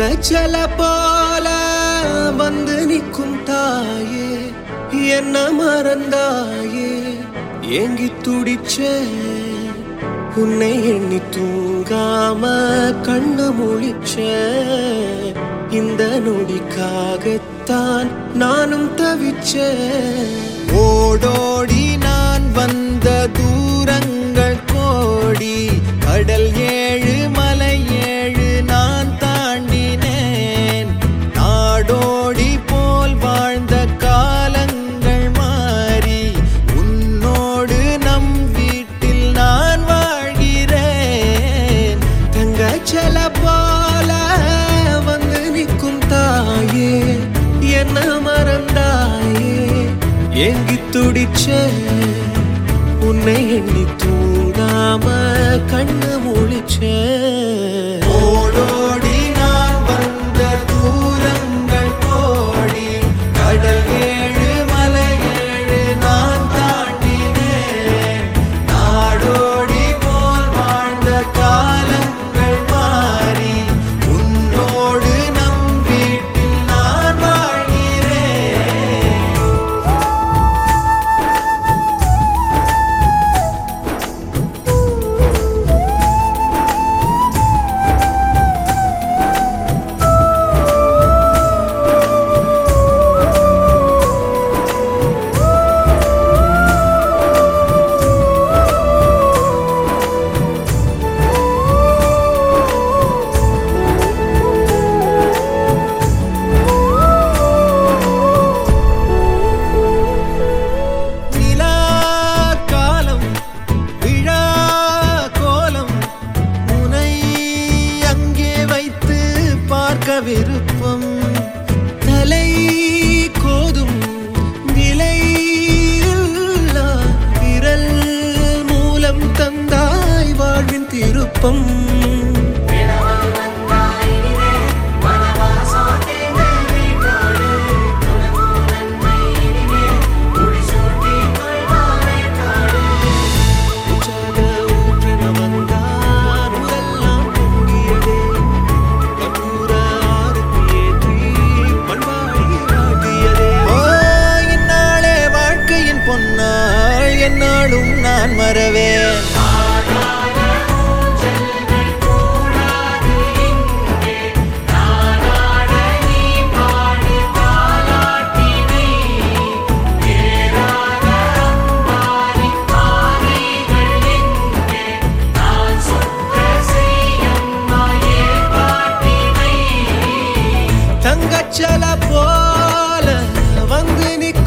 தங்கச்சல போல வந்து நிற்கும் தாயே என்ன மறந்தாயே ஏங்கி துடிச்ச உன்னை எண்ணி தூங்காம கண்ணு முழிச்ச இந்த நொடிக்காகத்தான் நானும் தவிச்சேன் ஓடோடி நான் வந்த தூரங்கள் கோடி கடல் ஏழு மலை ஏழு நான் தாண்டினேன் நாடோடி போல் வாழ்ந்த காலங்கள் மாறி உன்னோடு நம் வீட்டில் நான் வாழ்கிறேன் தங்கச்சல போல வந்து நிற்கும் தாயே என்ன மறந்தாயே ஏங்கி துடிச்ச உன்னை எண்ணி தூங்காம கண்ணு முழிச்ச ஓடோடி நான் வந்த தூரங்கள் கோடி கடல் ஏழு மலை ஏழு நான் தாண்டினேன் நாடோடி போல் வாழ்ந்த காலங்கள் மாறி உன்னோடு நம் வீட்டில் நான் வாழ்கிறேன் நிலா காலம் விழா கோலம் உனை அங்கே வைத்து பார்க்க விருப்பம் தலை கோதும் விலை இல்லா விரல் மூலம் தந்தாய் வாழ்வின் திருப்பம் உற்சாக ஊற்றென வந்தார் முதல்லாம் பொங்கியதே கற்பூர ஆரத்தி ஏற்றி பண்பாடி வாட்டியதே ஓ இந்நாளே வாழ்க்கையின் பொன்னாள் என்னாலும் நான் மறவேன் தங்கச்சல போல வந்து நிற்கும்